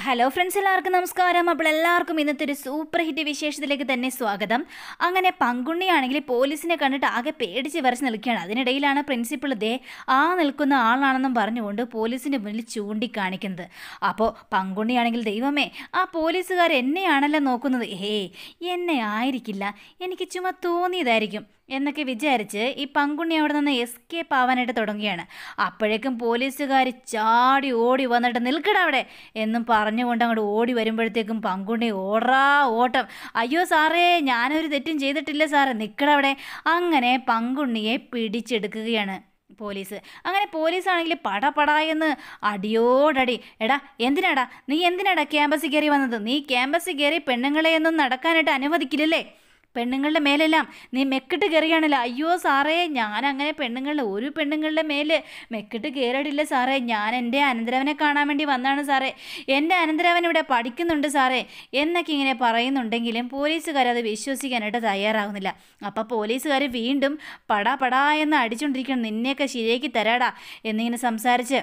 hello friends എല്ലാവർക്കും നമസ്കാരം അപ്പോൾ എല്ലാവർക്കും ഇന്നത്തെ ഒരു സൂപ്പർ ഹിറ്റ് വിശേഷത്തിലേക്ക് തന്നെ സ്വാഗതം അങ്ങനെ പങ്കുണ്ണിയാണെങ്കിൽ പോലീസിനെ കണ്ടിട്ട് ആകെ പേടിച്ച് വരച്ച് നിൽക്കുകയാണ് അതിനിടയിലാണ് പ്രിൻസിപ്പൾ ദേ ആ നിൽക്കുന്ന ആളാണെന്നും പറഞ്ഞുകൊണ്ട് പോലീസിൻ്റെ മുന്നിൽ ചൂണ്ടിക്കാണിക്കുന്നത് അപ്പോൾ പങ്കുണ്ണിയാണെങ്കിൽ ദൈവമേ ആ പോലീസുകാർ എന്നെയാണല്ലോ നോക്കുന്നത് ഹേ എന്നെ ആയിരിക്കില്ല എനിക്ക് ചുമ തോന്നിയതായിരിക്കും എന്നൊക്കെ വിചാരിച്ച് ഈ പങ്കുണ്ണി അവിടെ നിന്ന് എസ്കേപ്പ് ആവാനായിട്ട് തുടങ്ങുകയാണ് അപ്പോഴേക്കും പോലീസുകാർ ചാടി ഓടി വന്നിട്ട് നിൽക്കട അവിടെ എന്നും പറഞ്ഞുകൊണ്ട് അങ്ങോട്ട് ഓടി വരുമ്പോഴത്തേക്കും പങ്കുണ്ണി ഓടാ ഓട്ടം അയ്യോ സാറേ ഞാനൊരു തെറ്റും ചെയ്തിട്ടില്ല സാറേ നിൽക്കട അവിടെ അങ്ങനെ പങ്കുണ്ണിയെ പിടിച്ചെടുക്കുകയാണ് പോലീസ് അങ്ങനെ പോലീസാണെങ്കിൽ പടപടാ എന്ന് അടിയോടടി എടാ എന്തിനാടാ നീ എന്തിനാടാ ക്യാമ്പസിൽ കയറി വന്നത് നീ ക്യാമ്പസിൽ കയറി പെണ്ണുങ്ങളെ ഒന്നും നടക്കാനായിട്ട് അനുവദിക്കില്ലല്ലേ പെണ്ണുങ്ങളുടെ മേലെല്ലാം നീ മെക്കിട്ട് കയറിയാണല്ലോ അയ്യോ സാറേ ഞാൻ അങ്ങനെ പെണ്ണുങ്ങളുടെ ഒരു പെണ്ണുങ്ങളുടെ മേല് മെക്കിട്ട് കയറിയിട്ടില്ല സാറേ ഞാൻ എൻ്റെ അനന്തരവനെ കാണാൻ വേണ്ടി വന്നതാണ് സാറേ എൻ്റെ അനന്തരവൻ ഇവിടെ പഠിക്കുന്നുണ്ട് സാറേ എന്നൊക്കെ ഇങ്ങനെ പറയുന്നുണ്ടെങ്കിലും പോലീസുകാർ അത് വിശ്വസിക്കാനായിട്ട് തയ്യാറാകുന്നില്ല അപ്പോൾ പോലീസുകാർ വീണ്ടും പടാ പടാ എന്ന് അടിച്ചുകൊണ്ടിരിക്കണം നിന്നെയൊക്കെ ശരിയാക്കി തരാടാ എന്നിങ്ങനെ സംസാരിച്ച്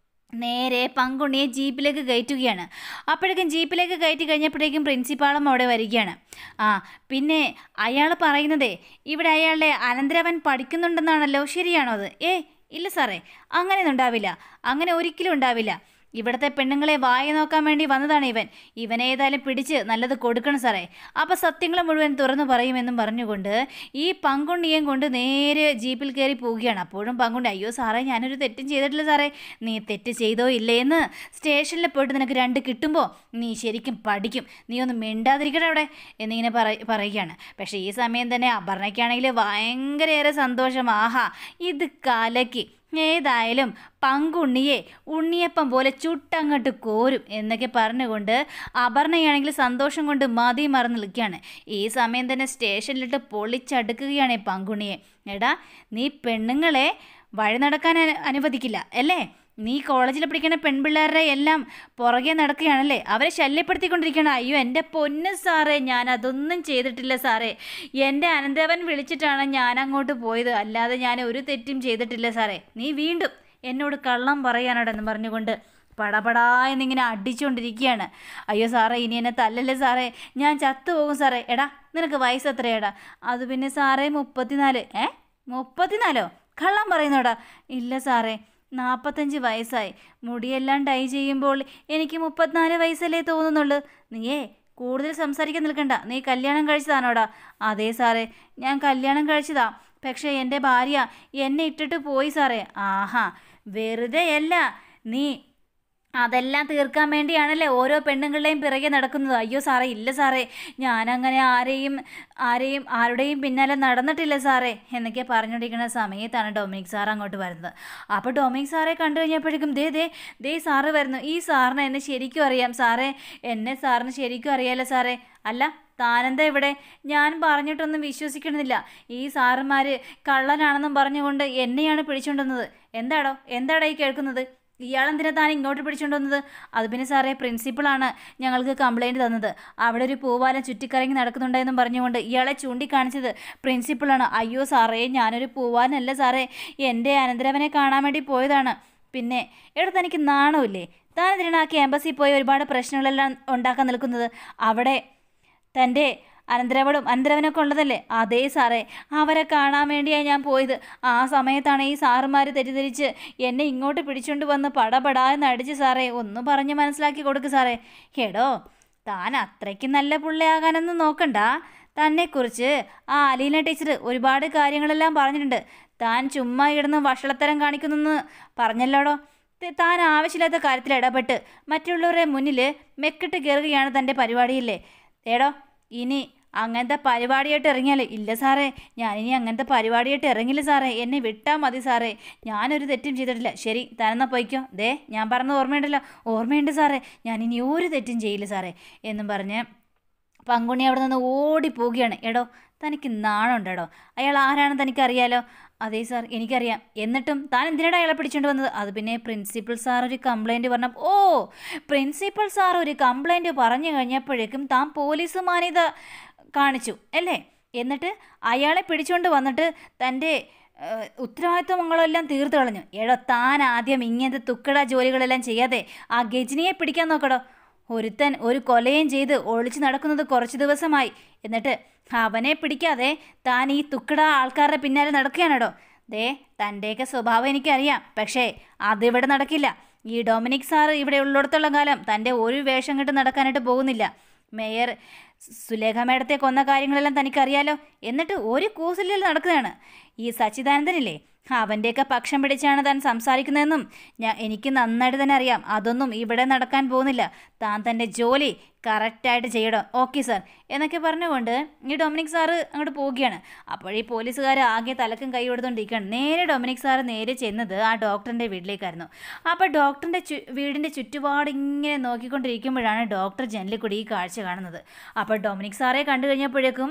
നേരെ പങ്കുണ്ണിയെ ജീപ്പിലേക്ക് കയറ്റുകയാണ് അപ്പോഴേക്കും ജീപ്പിലേക്ക് കയറ്റി കഴിഞ്ഞപ്പോഴേക്കും പ്രിൻസിപ്പാളും അവിടെ വരികയാണ് ആ പിന്നെ അയാൾ പറയുന്നതേ ഇവിടെ അയാളുടെ അനന്തരവൻ പഠിക്കുന്നുണ്ടെന്നാണല്ലോ ശരിയാണോ അത് ഏ ഇല്ല സാറേ അങ്ങനെയൊന്നും ഉണ്ടാവില്ല അങ്ങനെ ഒരിക്കലും ഉണ്ടാവില്ല ഇവിടുത്തെ പെണ്ണുങ്ങളെ വായ നോക്കാൻ വേണ്ടി വന്നതാണ് ഇവൻ ഇവൻ ഏതായാലും പിടിച്ച് നല്ലത് കൊടുക്കണം സാറേ അപ്പോൾ സത്യങ്ങൾ മുഴുവൻ തുറന്നു പറയുമെന്നും പറഞ്ഞുകൊണ്ട് ഈ പങ്കുണ്ണിയും കൊണ്ട് നേരെ ജീപ്പിൽ കയറി പോവുകയാണ് അപ്പോഴും പങ്കുണ്ണി അയ്യോ സാറേ ഞാനൊരു തെറ്റും ചെയ്തിട്ടില്ല സാറേ നീ തെറ്റ് ചെയ്തോ ഇല്ലേ എന്ന് സ്റ്റേഷനിൽ പോയിട്ട് നിനക്ക് രണ്ട് കിട്ടുമ്പോൾ നീ ശരിക്കും പഠിക്കും നീ ഒന്ന് മിണ്ടാതിരിക്കട്ടെ അവിടെ എന്നിങ്ങനെ പറ പറയുകയാണ് പക്ഷേ ഈ സമയം തന്നെ അപർണയ്ക്കാണെങ്കിൽ ഭയങ്കരയേറെ സന്തോഷം ആഹാ ഇത് കലക്കി ഏതായാലും പങ്കുണ്ണിയെ ഉണ്ണിയപ്പം പോലെ ചുട്ടങ്ങോട്ട് കോരും എന്നൊക്കെ പറഞ്ഞുകൊണ്ട് അപർണയാണെങ്കിൽ സന്തോഷം കൊണ്ട് മതി മറന്ന് നിൽക്കുകയാണ് ഈ സമയം തന്നെ സ്റ്റേഷനിലിട്ട് പൊളിച്ചടുക്കുകയാണ് ഈ പങ്കുണ്ണിയെ എടാ നീ പെണ്ണുങ്ങളെ വഴി നടക്കാൻ അനു- അനുവദിക്കില്ല അല്ലേ നീ കോളേജിൽ പഠിക്കുന്ന പെൺപിള്ളേരുടെ എല്ലാം പുറകെ നടക്കുകയാണല്ലേ അവരെ ശല്യപ്പെടുത്തിക്കൊണ്ടിരിക്കണം അയ്യോ എൻ്റെ പൊന്ന് സാറേ ഞാൻ അതൊന്നും ചെയ്തിട്ടില്ല സാറേ എൻ്റെ അനന്തവൻ വിളിച്ചിട്ടാണ് ഞാൻ അങ്ങോട്ട് പോയത് അല്ലാതെ ഞാൻ ഒരു തെറ്റും ചെയ്തിട്ടില്ല സാറേ നീ വീണ്ടും എന്നോട് കള്ളം പറയാനോടെന്ന് പറഞ്ഞുകൊണ്ട് പടപടാ എന്നിങ്ങനെ അടിച്ചുകൊണ്ടിരിക്കുകയാണ് അയ്യോ സാറേ ഇനി എന്നെ തല്ലല്ലേ സാറേ ഞാൻ ചത്തുപോകും സാറേ എടാ നിനക്ക് വയസ്സ് എത്രയാടാ അത് പിന്നെ സാറേ മുപ്പത്തിനാല് ഏ മുപ്പത്തിനാലോ കള്ളം പറയുന്നോടാ ഇല്ല സാറേ നാൽപ്പത്തഞ്ച് വയസ്സായി മുടിയെല്ലാം ഡൈ ചെയ്യുമ്പോൾ എനിക്ക് മുപ്പത്തിനാല് വയസ്സല്ലേ തോന്നുന്നുള്ളൂ നീയേ കൂടുതൽ സംസാരിക്കാൻ നിൽക്കണ്ട നീ കല്യാണം കഴിച്ചതാണോടാ അതെ സാറേ ഞാൻ കല്യാണം കഴിച്ചതാ പക്ഷേ എൻ്റെ ഭാര്യ എന്നെ ഇട്ടിട്ട് പോയി സാറേ ആഹാ വെറുതെ അല്ല നീ അതെല്ലാം തീർക്കാൻ വേണ്ടിയാണല്ലേ ഓരോ പെണ്ണുങ്ങളുടെയും പിറകെ നടക്കുന്നത് അയ്യോ സാറേ ഇല്ല സാറേ ഞാനങ്ങനെ ആരെയും ആരെയും ആരുടെയും പിന്നാലെ നടന്നിട്ടില്ല സാറേ എന്നൊക്കെ പറഞ്ഞുകൊണ്ടിരിക്കുന്ന സമയത്താണ് ഡൊമിനിക് സാർ അങ്ങോട്ട് വരുന്നത് അപ്പോൾ ഡൊമിനിക് സാറെ കണ്ടു കഴിഞ്ഞപ്പോഴേക്കും ദേ ദേ ദേ സാറ് വരുന്നു ഈ സാറിന് എന്നെ ശരിക്കും അറിയാം സാറേ എന്നെ സാറിന് ശരിക്കും അറിയാലോ സാറേ അല്ല താനെന്താ ഇവിടെ ഞാൻ പറഞ്ഞിട്ടൊന്നും വിശ്വസിക്കണമെന്നില്ല ഈ സാറുമാർ കള്ളനാണെന്നും പറഞ്ഞുകൊണ്ട് എന്നെയാണ് പിടിച്ചുകൊണ്ടുവന്നത് എന്താടോ എന്താടാ ഈ കേൾക്കുന്നത് ഇയാളെന്തിനാ താൻ ഇങ്ങോട്ട് പിടിച്ചുകൊണ്ടുവന്നത് അത് പിന്നെ സാറേ പ്രിൻസിപ്പളാണ് ഞങ്ങൾക്ക് കംപ്ലൈൻറ്റ് തന്നത് അവിടെ ഒരു പൂവാലം ചുറ്റിക്കറങ്ങി നടക്കുന്നുണ്ടെന്നും പറഞ്ഞുകൊണ്ട് ഇയാളെ ചൂണ്ടിക്കാണിച്ചത് പ്രിൻസിപ്പളാണ് അയ്യോ സാറേ ഞാനൊരു പൂവാനല്ല സാറേ എൻ്റെ അനന്തരവനെ കാണാൻ വേണ്ടി പോയതാണ് പിന്നെ എവിടെ തനിക്ക് നാണമില്ലേ താൻ എന്തിനാണ് ആ ക്യാമ്പസിൽ പോയി ഒരുപാട് പ്രശ്നങ്ങളെല്ലാം ഉണ്ടാക്കാൻ നിൽക്കുന്നത് അവിടെ തൻ്റെ അനന്തരവളും അനന്തരവനൊക്കെ ഉള്ളതല്ലേ അതേ സാറേ അവരെ കാണാൻ വേണ്ടിയാണ് ഞാൻ പോയത് ആ സമയത്താണ് ഈ സാറുമാർ തെറ്റിദ്ധരിച്ച് എന്നെ ഇങ്ങോട്ട് പിടിച്ചുകൊണ്ട് വന്ന് പടപടാ എന്ന് അടിച്ച് സാറേ ഒന്ന് പറഞ്ഞ് മനസ്സിലാക്കി കൊടുക്ക് സാറേ എടോ താൻ അത്രയ്ക്ക് നല്ല പുള്ളിയാകാനൊന്നും നോക്കണ്ട തന്നെക്കുറിച്ച് ആ അലീന ടീച്ചർ ഒരുപാട് കാര്യങ്ങളെല്ലാം പറഞ്ഞിട്ടുണ്ട് താൻ ചുമ്മാ ഇടുന്ന് വഷളത്തരം കാണിക്കുന്നെന്ന് പറഞ്ഞല്ലോടോ ത- താൻ ആവശ്യമില്ലാത്ത കാര്യത്തിൽ ഇടപെട്ട് മറ്റുള്ളവരുടെ മുന്നിൽ മെക്കിട്ട് കയറുകയാണ് തൻ്റെ പരിപാടിയില്ലേ ഏടോ ഇനി അങ്ങനത്തെ പരിപാടിയായിട്ട് ഇറങ്ങിയാൽ ഇല്ല സാറേ ഞാനിനി അങ്ങനത്തെ പരിപാടിയായിട്ട് ഇറങ്ങില്ല സാറേ എന്നെ വിട്ടാൽ മതി സാറേ ഞാനൊരു തെറ്റും ചെയ്തിട്ടില്ല ശരി താനെന്നാ പോയിക്കോ ദേ ഞാൻ പറഞ്ഞത് ഓർമ്മയുണ്ടല്ലോ ഓർമ്മയുണ്ട് സാറേ ഞാനിനി ഒരു തെറ്റും ചെയ്യില്ല സാറേ എന്നും പറഞ്ഞ് പങ്കുണി അവിടെ നിന്ന് ഓടിപ്പോവുകയാണ് എടോ തനിക്ക് നാണുണ്ടോ അയാൾ ആരാണെന്ന് തനിക്കറിയാലോ അതെ സാർ എനിക്കറിയാം എന്നിട്ടും താൻ എന്തിനാണ് അയാളെ പിടിച്ചുകൊണ്ട് വന്നത് അത് പിന്നെ പ്രിൻസിപ്പൽ സാർ ഒരു കംപ്ലൈൻറ്റ് പറഞ്ഞ ഓ പ്രിൻസിപ്പൽ സാർ ഒരു കംപ്ലൈൻറ്റ് പറഞ്ഞു കഴിഞ്ഞപ്പോഴേക്കും താൻ പോലീസ് മാന്യത കാണിച്ചു അല്ലേ എന്നിട്ട് അയാളെ പിടിച്ചുകൊണ്ട് വന്നിട്ട് തൻ്റെ ഏഹ്, ഉത്തരവാദിത്വങ്ങളെല്ലാം തീർത്തു കളഞ്ഞു എടോ താൻ ആദ്യം ഇങ്ങനത്തെ തുക്കട ജോലികളെല്ലാം ചെയ്യാതെ ആ ഗജനിയെ പിടിക്കാൻ നോക്കടോ ഒരുത്തൻ ഒരു കൊലയും ചെയ്ത് ഒളിച്ചു നടക്കുന്നത് കുറച്ച് ദിവസമായി എന്നിട്ട് അവനെ പിടിക്കാതെ താൻ ഈ തുക്കട ആൾക്കാരുടെ പിന്നാലെ നടക്കുകയാണോ ദേ തൻ്റെയൊക്കെ സ്വഭാവം എനിക്കറിയാം പക്ഷേ അതിവിടെ നടക്കില്ല ഈ ഡൊമിനിക് സാറ് ഇവിടെ ഉള്ളിടത്തോളം കാലം തൻ്റെ ഒരു വേഷം കെട്ട് നടക്കാനായിട്ട് പോകുന്നില്ല മേയർ സുലേഖ മേഡത്തെ കൊന്ന കാര്യങ്ങളെല്ലാം തനിക്കറിയാലോ എന്നിട്ട് ഒരു കൂസലിൽ നടക്കുകയാണ് ഈ സച്ചിദാനന്ദനില്ലേ അവൻ്റെയൊക്കെ പക്ഷം പിടിച്ചാണ് താൻ സംസാരിക്കുന്നതെന്നും ഞാൻ എനിക്ക് നന്നായിട്ട് തന്നെ അറിയാം അതൊന്നും ഇവിടെ നടക്കാൻ പോകുന്നില്ല താൻ തൻ്റെ ജോലി കറക്റ്റായിട്ട് ചെയ്യണം ഓക്കെ സാർ എന്നൊക്കെ പറഞ്ഞുകൊണ്ട് ഈ ഡൊമിനിക് സാറ് അങ്ങോട്ട് പോവുകയാണ് അപ്പോഴീ പോലീസുകാർ ആകെ തലക്കും കൈ കൊടുത്തുകൊണ്ടിരിക്കുകയാണ് നേരെ ഡൊമിനിക് സാറ് നേരെ ചെന്നത് ആ ഡോക്ടറിൻ്റെ വീട്ടിലേക്കായിരുന്നു അപ്പോൾ ഡോക്ടറിൻ്റെ ചു വീടിൻ്റെ ചുറ്റുപാട് ഇങ്ങനെ നോക്കിക്കൊണ്ടിരിക്കുമ്പോഴാണ് ഡോക്ടർ ജനലിൽ കൂടി ഈ കാഴ്ച കാണുന്നത് അപ്പോൾ ഡൊമിനിക് സാറെ കണ്ടു കഴിഞ്ഞപ്പോഴേക്കും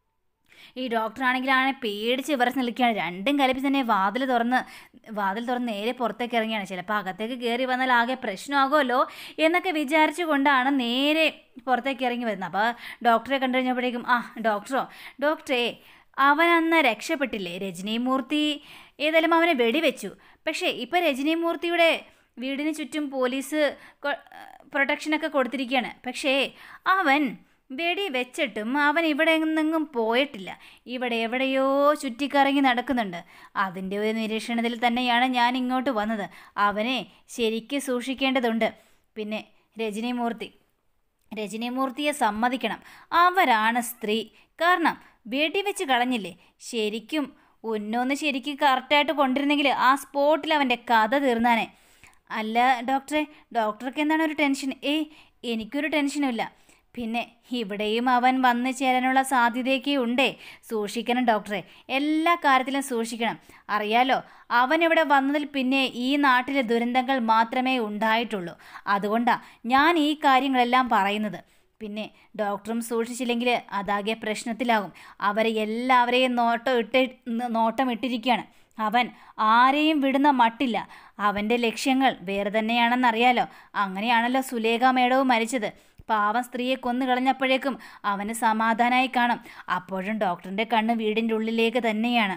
ഈ ഡോക്ടറാണെങ്കിലാണ് പേടിച്ച് വിറച്ച് നിൽക്കുകയാണ് രണ്ടും കലപ്പി തന്നെ വാതിൽ തുറന്ന് വാതിൽ തുറന്ന് നേരെ പുറത്തേക്ക് ഇറങ്ങിയാണ് ചിലപ്പോൾ അകത്തേക്ക് കയറി വന്നാൽ ആകെ പ്രശ്നമാകുമല്ലോ എന്നൊക്കെ വിചാരിച്ചു കൊണ്ടാണ് നേരെ പുറത്തേക്ക് ഇറങ്ങി വരുന്നത് അപ്പോൾ ഡോക്ടറെ കണ്ടു കഴിഞ്ഞപ്പോഴേക്കും ആ ഡോക്ടറോ ഡോക്ടറെ അവൻ അന്ന് രക്ഷപ്പെട്ടില്ലേ രജനി മൂർത്തി ഏതായാലും അവനെ വെടിവെച്ചു പക്ഷേ ഇപ്പോൾ രജനി മൂർത്തിയുടെ വീടിന് ചുറ്റും പോലീസ് പ്രൊട്ടക്ഷനൊക്കെ കൊടുത്തിരിക്കുകയാണ് പക്ഷേ അവൻ വെടി വെച്ചിട്ടും അവൻ ഇവിടെ നിന്നെങ്ങും പോയിട്ടില്ല ഇവിടെ എവിടെയോ ചുറ്റിക്കറങ്ങി നടക്കുന്നുണ്ട് അതിൻ്റെ ഒരു നിരീക്ഷണത്തിൽ തന്നെയാണ് ഞാൻ ഇങ്ങോട്ട് വന്നത് അവനെ ശരിക്ക് സൂക്ഷിക്കേണ്ടതുണ്ട് പിന്നെ രജനിമൂർത്തി രജനിമൂർത്തിയെ സമ്മതിക്കണം അവരാണ് സ്ത്രീ കാരണം വെടിവെച്ച് കളഞ്ഞില്ലേ ശരിക്കും ഉന്നൊന്ന് ശരിക്കും കറക്റ്റായിട്ട് കൊണ്ടിരുന്നെങ്കിൽ ആ സ്പോട്ടിൽ അവൻ്റെ കഥ തീർന്നാനെ അല്ല ഡോക്ടറെ ഡോക്ടർക്ക് എന്താണ് ഒരു ടെൻഷൻ ഏയ് എനിക്കൊരു ടെൻഷനുമില്ല പിന്നെ ഇവിടെയും അവൻ വന്നു ചേരാനുള്ള സാധ്യതയൊക്കെ ഉണ്ടേ സൂക്ഷിക്കണം ഡോക്ടറെ എല്ലാ കാര്യത്തിലും സൂക്ഷിക്കണം അറിയാലോ അവൻ ഇവിടെ വന്നതിൽ പിന്നെ ഈ നാട്ടിലെ ദുരന്തങ്ങൾ മാത്രമേ ഉണ്ടായിട്ടുള്ളൂ അതുകൊണ്ടാണ് ഞാൻ ഈ കാര്യങ്ങളെല്ലാം പറയുന്നത് പിന്നെ ഡോക്ടറും സൂക്ഷിച്ചില്ലെങ്കിൽ അതാകെ പ്രശ്നത്തിലാകും അവരെ എല്ലാവരെയും നോട്ടം ഇട്ട് നോട്ടം ഇട്ടിരിക്കുകയാണ് അവൻ ആരെയും വിടുന്ന മട്ടില്ല അവൻ്റെ ലക്ഷ്യങ്ങൾ വേറെ തന്നെയാണെന്നറിയാലോ അങ്ങനെയാണല്ലോ സുലേഖ മേഡവും മരിച്ചത് പാവം സ്ത്രീയെ കൊന്നു കളഞ്ഞപ്പോഴേക്കും അവന് സമാധാനമായി കാണും അപ്പോഴും ഡോക്ടറിൻ്റെ കണ്ണ് വീടിൻ്റെ ഉള്ളിലേക്ക് തന്നെയാണ്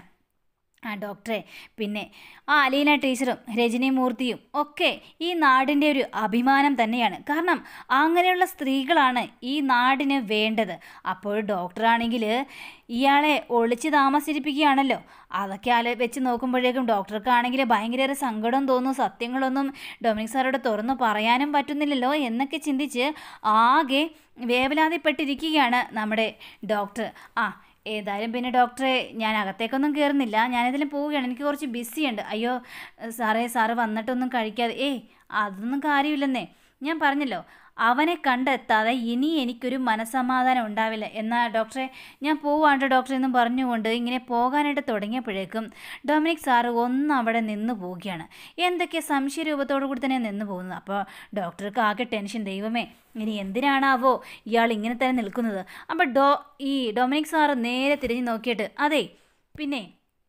ആ ഡോക്ടറെ പിന്നെ ആ അലീന ടീച്ചറും രജനി മൂർത്തിയും ഒക്കെ ഈ നാടിൻ്റെ ഒരു അഭിമാനം തന്നെയാണ് കാരണം അങ്ങനെയുള്ള സ്ത്രീകളാണ് ഈ നാടിന് വേണ്ടത് അപ്പോൾ ഡോക്ടറാണെങ്കിൽ ഇയാളെ ഒളിച്ച് താമസിപ്പിക്കുകയാണല്ലോ അതൊക്കെ ആല വെച്ച് നോക്കുമ്പോഴേക്കും ഡോക്ടർക്കാണെങ്കിൽ ഭയങ്കര സങ്കടം തോന്നുന്നു സത്യങ്ങളൊന്നും ഡൊമിനിക് സാറോട് തുറന്നു പറയാനും പറ്റുന്നില്ലല്ലോ എന്നൊക്കെ ചിന്തിച്ച് ആകെ വേവലാതിപ്പെട്ടിരിക്കുകയാണ് നമ്മുടെ ഡോക്ടർ ആ ഏതായാലും പിന്നെ ഡോക്ടറെ ഞാൻ അകത്തേക്കൊന്നും കയറുന്നില്ല ഞാനിതിലും പോവുകയാണ് എനിക്ക് കുറച്ച് ബിസിയുണ്ട് അയ്യോ സാറേ സാറ് വന്നിട്ടൊന്നും കഴിക്കാതെ ഏയ് അതൊന്നും കാര്യമില്ലെന്നേ ഞാൻ പറഞ്ഞല്ലോ അവനെ കണ്ടെത്താതെ ഇനി എനിക്കൊരു മനസമാധാനം ഉണ്ടാവില്ല എന്നാൽ ഡോക്ടറെ ഞാൻ പോവാണ്ട് ഡോക്ടറെ എന്നും പറഞ്ഞുകൊണ്ട് ഇങ്ങനെ പോകാനായിട്ട് തുടങ്ങിയപ്പോഴേക്കും ഡൊമിനിക് സാറ് ഒന്ന് അവിടെ നിന്ന് പോവുകയാണ് എന്തൊക്കെ സംശയരൂപത്തോടു കൂടി തന്നെ നിന്ന് പോകുന്നത് അപ്പോൾ ഡോക്ടർക്ക് ആകെ ടെൻഷൻ ദൈവമേ ഇനി എന്തിനാണാവോ ഇയാൾ ഇങ്ങനെ തന്നെ നിൽക്കുന്നത് അപ്പോൾ ഡോ ഈ ഡൊമിനിക് സാറ് നേരെ തിരിഞ്ഞ് നോക്കിയിട്ട് അതെ പിന്നെ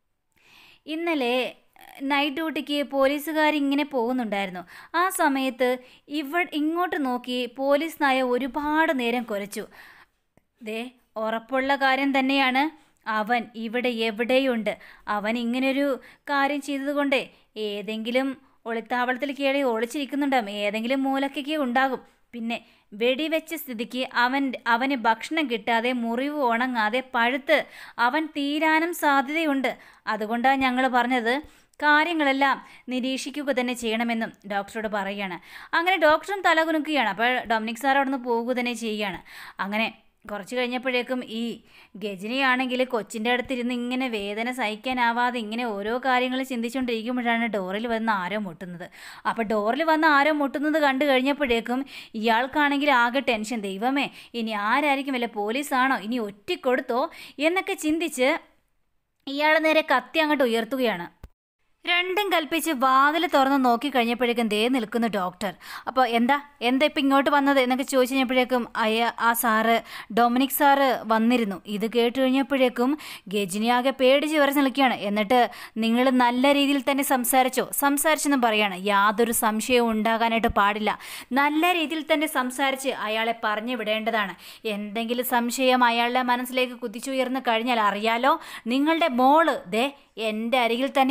ഇന്നലെ നൈറ്റ് ഡ്യൂട്ടിക്ക് പോലീസുകാർ ഇങ്ങനെ പോകുന്നുണ്ടായിരുന്നു ആ സമയത്ത് ഇവ ഇങ്ങോട്ട് നോക്കി പോലീസ് നായ ഒരുപാട് നേരം കുരച്ചു ദേ ഉറപ്പുള്ള കാര്യം തന്നെയാണ് അവൻ ഇവിടെ എവിടെയുണ്ട് അവൻ ഇങ്ങനൊരു കാര്യം ചെയ്തതുകൊണ്ട് ഏതെങ്കിലും ഒളിത്താവളത്തിൽ കയറി ഒളിച്ചിരിക്കുന്നുണ്ടാകും ഏതെങ്കിലും മൂലക്കൊക്കെ ഉണ്ടാകും പിന്നെ വെടിവെച്ച സ്ഥിതിക്ക് അവൻ അവന് ഭക്ഷണം കിട്ടാതെ മുറിവ് ഉണങ്ങാതെ പഴുത്ത് അവൻ തീരാനും സാധ്യതയുണ്ട് അതുകൊണ്ടാണ് ഞങ്ങൾ പറഞ്ഞത് കാര്യങ്ങളെല്ലാം നിരീക്ഷിക്കുക തന്നെ ചെയ്യണമെന്നും ഡോക്ടറോട് പറയുകയാണ് അങ്ങനെ ഡോക്ടറും തലകുനുക്കുകയാണ് അപ്പോൾ ഡൊമിനിക് സാർ അവിടെ നിന്ന് പോകുക തന്നെ ചെയ്യുകയാണ് അങ്ങനെ കുറച്ച് കഴിഞ്ഞപ്പോഴേക്കും ഈ ഗജനിയാണെങ്കിൽ കൊച്ചിൻ്റെ അടുത്തിരുന്ന് ഇങ്ങനെ വേദന സഹിക്കാനാവാതെ ഇങ്ങനെ ഓരോ കാര്യങ്ങൾ ചിന്തിച്ചുകൊണ്ടിരിക്കുമ്പോഴാണ് ഡോറിൽ വന്ന് ആരോ മുട്ടുന്നത് അപ്പോൾ ഡോറിൽ വന്ന് ആരോ മുട്ടുന്നത് കണ്ടു കഴിഞ്ഞപ്പോഴേക്കും ഇയാൾക്കാണെങ്കിൽ ആകെ ടെൻഷൻ ദൈവമേ ഇനി ആരായിരിക്കും വല്ല പോലീസാണോ ഇനി ഒറ്റിക്കൊടുത്തോ എന്നൊക്കെ ചിന്തിച്ച് ഇയാൾ നേരെ കത്തി അങ്ങോട്ട് ഉയർത്തുകയാണ് രണ്ടും കൽപ്പിച്ച് വാതിൽ തുറന്ന് നോക്കിക്കഴിഞ്ഞപ്പോഴേക്കും ദേ നിൽക്കുന്നു ഡോക്ടർ അപ്പോൾ എന്താ എന്താ ഇപ്പം ഇങ്ങോട്ട് വന്നത് എന്നൊക്കെ ചോദിച്ചു കഴിഞ്ഞപ്പോഴേക്കും അയ ആ സാറ് ഡൊമിനിക് സാറ് വന്നിരുന്നു ഇത് കേട്ട് കഴിഞ്ഞപ്പോഴേക്കും ഗജിനിയാകെ പേടിച്ച് വിറച്ച് നിൽക്കുകയാണ് എന്നിട്ട് നിങ്ങൾ നല്ല രീതിയിൽ തന്നെ സംസാരിച്ചോ സംസാരിച്ചെന്നും പറയാണ് യാതൊരു സംശയവും ഉണ്ടാകാനായിട്ട് പാടില്ല നല്ല രീതിയിൽ തന്നെ സംസാരിച്ച് അയാളെ പറഞ്ഞു വിടേണ്ടതാണ് എന്തെങ്കിലും സംശയം അയാളുടെ മനസ്സിലേക്ക് കുതിച്ചുയർന്നു കഴിഞ്ഞാൽ അറിയാലോ നിങ്ങളുടെ മോള് ദേ എൻ്റെ അരികിൽ തന്നെയുണ്ട്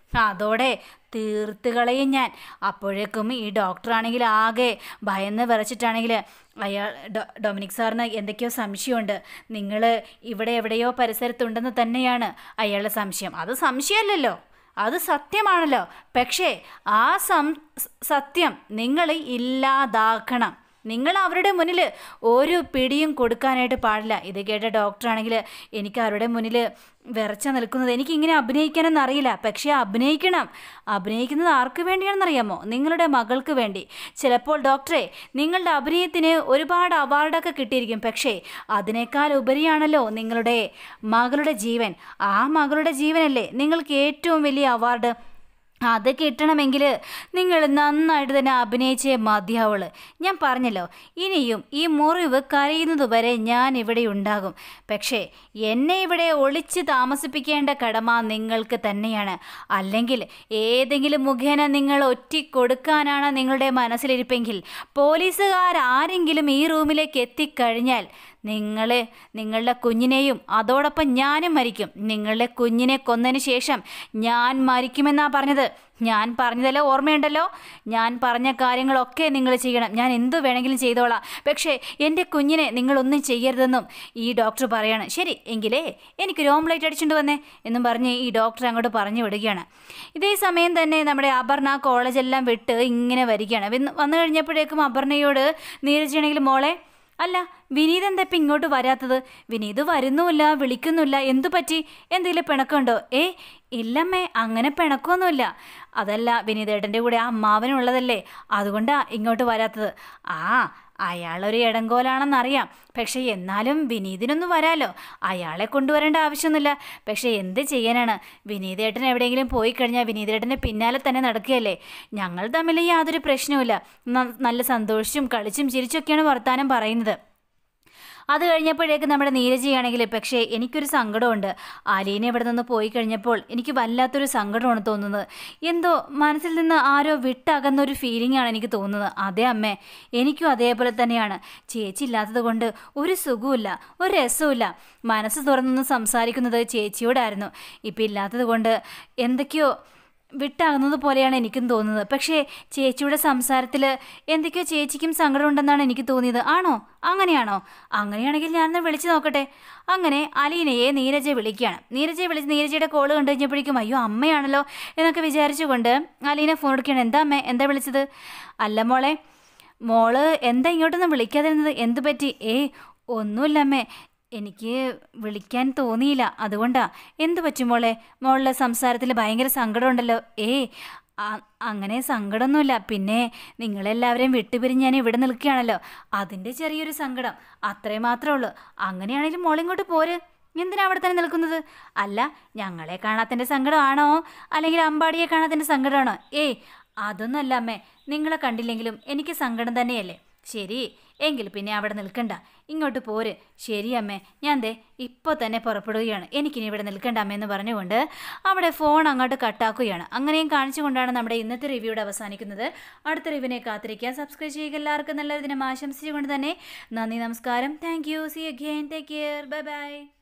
അതോടെ തീർത്ത് കളയും ഞാൻ അപ്പോഴേക്കും ഈ ഡോക്ടറാണെങ്കിൽ ആകെ ഭയന്ന് വിറച്ചിട്ടാണെങ്കിൽ അയാൾ ഡൊ- ഡൊമിനിക് സാറിന് എന്തൊക്കെയോ സംശയമുണ്ട് നിങ്ങൾ ഇവിടെ എവിടെയോ പരിസരത്തുണ്ടെന്ന് തന്നെയാണ് അയാളുടെ സംശയം അത് സംശയമല്ലല്ലോ അത് സത്യമാണല്ലോ പക്ഷേ ആ സം സത്യം നിങ്ങൾ ഇല്ലാതാക്കണം നിങ്ങൾ അവരുടെ മുന്നിൽ ഒരു പിടിയും കൊടുക്കാനായിട്ട് പാടില്ല ഇത് കേട്ട ഡോക്ടറാണെങ്കിൽ എനിക്ക് അവരുടെ മുന്നിൽ വിറച്ച നിൽക്കുന്നത് എനിക്ക് ഇങ്ങനെ അഭിനയിക്കാനൊന്നും അറിയില്ല പക്ഷേ അഭിനയിക്കണം അഭിനയിക്കുന്നത് ആർക്ക് വേണ്ടിയാണെന്നറിയാമോ നിങ്ങളുടെ മകൾക്ക് വേണ്ടി ചിലപ്പോൾ ഡോക്ടറെ നിങ്ങളുടെ അഭിനയത്തിന് ഒരുപാട് അവാർഡൊക്കെ കിട്ടിയിരിക്കും പക്ഷേ അതിനേക്കാൾ ഉപരിയാണല്ലോ നിങ്ങളുടെ മകളുടെ ജീവൻ ആ മകളുടെ ജീവനല്ലേ നിങ്ങൾക്ക് ഏറ്റവും വലിയ അവാർഡ് അത് കിട്ടണമെങ്കിൽ നിങ്ങൾ നന്നായിട്ട് തന്നെ അഭിനയിച്ചേ മതിയാവുള്ളൂ ഞാൻ പറഞ്ഞല്ലോ ഇനിയും ഈ മുറിവ് കരയുന്നത് വരെ ഞാൻ ഇവിടെ ഉണ്ടാകും പക്ഷേ എന്നെ ഇവിടെ ഒളിച്ച് താമസിപ്പിക്കേണ്ട കടമ നിങ്ങൾക്ക് തന്നെയാണ് അല്ലെങ്കിൽ ഏതെങ്കിലും മുഖേന നിങ്ങൾ ഒറ്റിക്കൊടുക്കാനാണ് നിങ്ങളുടെ മനസ്സിലിരിപ്പെങ്കിൽ പോലീസുകാരാരെങ്കിലും ഈ റൂമിലേക്ക് എത്തിക്കഴിഞ്ഞാൽ നിങ്ങൾ നിങ്ങളുടെ കുഞ്ഞിനെയും അതോടൊപ്പം ഞാനും മരിക്കും നിങ്ങളുടെ കുഞ്ഞിനെ കൊന്നതിന് ശേഷം ഞാൻ മരിക്കുമെന്നാ പറഞ്ഞത് ഞാൻ പറഞ്ഞതല്ലോ ഓർമ്മയുണ്ടല്ലോ ഞാൻ പറഞ്ഞ കാര്യങ്ങളൊക്കെ നിങ്ങൾ ചെയ്യണം ഞാൻ എന്തു വേണമെങ്കിലും ചെയ്തോളാം പക്ഷേ എൻ്റെ കുഞ്ഞിനെ നിങ്ങളൊന്നും ചെയ്യരുതെന്നും ഈ ഡോക്ടർ പറയാണ് ശരി എങ്കിലേ എനിക്കൊരു ഓംലേറ്റ് അടിച്ചുകൊണ്ട് വന്നേ എന്നും പറഞ്ഞ് ഈ ഡോക്ടർ അങ്ങോട്ട് പറഞ്ഞു വിടുകയാണ് ഇതേ സമയം തന്നെ നമ്മുടെ അപർണ കോളേജെല്ലാം വിട്ട് ഇങ്ങനെ വരികയാണ് വന്ന് വന്നു കഴിഞ്ഞപ്പോഴേക്കും അപർണയോട് നീരജാണെങ്കിൽ മോളെ അല്ല വിനീത് എന്താ ഇപ്പം ഇങ്ങോട്ട് വരാത്തത് വിനീത് വരുന്നുമില്ല വിളിക്കുന്നില്ല എന്തു പറ്റി എന്തെങ്കിലും പിണക്കമുണ്ടോ ഏ ഇല്ലമ്മേ അങ്ങനെ പിണക്കമൊന്നുമില്ല അതല്ല വിനീതേട്ടൻ്റെ കൂടെ ആ അമ്മാവനുള്ളതല്ലേ അതുകൊണ്ടാ ഇങ്ങോട്ട് വരാത്തത് ആ അയാളൊരു ഇടങ്കോലാണെന്നറിയാം പക്ഷേ എന്നാലും വിനീതിനൊന്നും വരാലോ അയാളെ കൊണ്ടുവരേണ്ട ആവശ്യമൊന്നുമില്ല പക്ഷേ എന്ത് ചെയ്യാനാണ് വിനീതേട്ടൻ എവിടെയെങ്കിലും പോയി കഴിഞ്ഞാൽ വിനീതേട്ടൻ്റെ പിന്നാലെ തന്നെ നടക്കുകയല്ലേ ഞങ്ങൾ തമ്മിൽ യാതൊരു പ്രശ്നവുമില്ല ന- നല്ല സന്തോഷിച്ചും കളിച്ചും ചിരിച്ചൊക്കെയാണ് വർത്താനം പറയുന്നത് അത് കഴിഞ്ഞപ്പോഴേക്ക് നമ്മുടെ നീരജയാണെങ്കിൽ പക്ഷേ എനിക്കൊരു സങ്കടമുണ്ട് അലീന ഇവിടെ നിന്ന് പോയി കഴിഞ്ഞപ്പോൾ എനിക്ക് വല്ലാത്തൊരു സങ്കടമാണ് തോന്നുന്നത് എന്തോ മനസ്സിൽ നിന്ന് ആരോ വിട്ടകന്ന ഒരു ഫീലിംഗ് ആണ് എനിക്ക് തോന്നുന്നത് അതെ അമ്മേ എനിക്കും അതേപോലെ തന്നെയാണ് ചേച്ചി ഇല്ലാത്തത് കൊണ്ട് ഒരു സുഖവുമില്ല ഒരു രസവുമില്ല മനസ്സ് തുറന്നൊന്ന് സംസാരിക്കുന്നത് ചേച്ചിയോടായിരുന്നു ഇപ്പം ഇല്ലാത്തത് കൊണ്ട് എന്തൊക്കെയോ വിട്ടാകുന്നത് പോലെയാണ് എനിക്കും തോന്നുന്നത് പക്ഷേ ചേച്ചിയുടെ സംസാരത്തിൽ എന്തൊക്കെയോ ചേച്ചിക്കും സങ്കടമുണ്ടെന്നാണ് എനിക്ക് തോന്നിയത് ആണോ അങ്ങനെയാണോ അങ്ങനെയാണെങ്കിൽ ഞാനൊന്ന് വിളിച്ചു നോക്കട്ടെ അങ്ങനെ അലീനയെ നീരജ വിളിക്കുകയാണ് നീരജയെ വിളിച്ച് നീരജയുടെ കോള് കണ്ടു കഴിഞ്ഞപ്പോഴേക്കും അയ്യോ അമ്മയാണല്ലോ എന്നൊക്കെ വിചാരിച്ചുകൊണ്ട് അലീന ഫോൺ എടുക്കുകയാണ് എന്താ അമ്മേ എന്താ വിളിച്ചത് അല്ല മോളെ മോള് എന്താ ഇങ്ങോട്ടൊന്നും വിളിക്കാതിരുന്നത് എന്തു പറ്റി ഏയ് ഒന്നുമില്ല അമ്മേ എനിക്ക് വിളിക്കാൻ തോന്നിയില്ല അതുകൊണ്ടാ എന്തു പറ്റും മോളെ മോളുടെ സംസാരത്തിൽ ഭയങ്കര സങ്കടമുണ്ടല്ലോ ഏയ് ആ- അങ്ങനെ സങ്കടമൊന്നുമില്ല പിന്നെ നിങ്ങളെല്ലാവരെയും വിട്ടുപിരിഞ്ഞ് ഞാൻ ഇവിടെ നിൽക്കുകയാണല്ലോ അതിൻ്റെ ചെറിയൊരു സങ്കടം അത്രേ മാത്രമേ ഉള്ളൂ അങ്ങനെയാണെങ്കിലും മോളിങ്ങോട്ട് പോര് എന്തിനാ അവിടെ തന്നെ നിൽക്കുന്നത് അല്ല ഞങ്ങളെ കാണാത്തതിൻ്റെ സങ്കടമാണോ അല്ലെങ്കിൽ അമ്പാടിയെ കാണാത്തതിൻ്റെ സങ്കടമാണോ ഏയ് അതൊന്നുമല്ല അമ്മേ നിങ്ങളെ കണ്ടില്ലെങ്കിലും എനിക്ക് സങ്കടം തന്നെയല്ലേ ശരി എങ്കിൽ പിന്നെ അവിടെ നിൽക്കണ്ട ഇങ്ങോട്ട് പോര് ശരി അമ്മേ ഞാൻ ദേ ഇപ്പോൾ തന്നെ പുറപ്പെടുകയാണ് എനിക്കിനി ഇവിടെ നിൽക്കണ്ട അമ്മ എന്ന് പറഞ്ഞുകൊണ്ട് അവിടെ ഫോൺ അങ്ങോട്ട് കട്ടാക്കുകയാണ് അങ്ങനെയും കാണിച്ചുകൊണ്ടാണ് നമ്മുടെ ഇന്നത്തെ റിവ്യൂടെ അവസാനിക്കുന്നത് അടുത്ത റിവ്യൂവിനെ കാത്തിരിക്കുക സബ്സ്ക്രൈബ് ചെയ്യുക എല്ലാവർക്കും നല്ലൊരു ദിനം ആശംസിച്ചുകൊണ്ട് തന്നെ നന്ദി നമസ്കാരം thank you see again take care bye by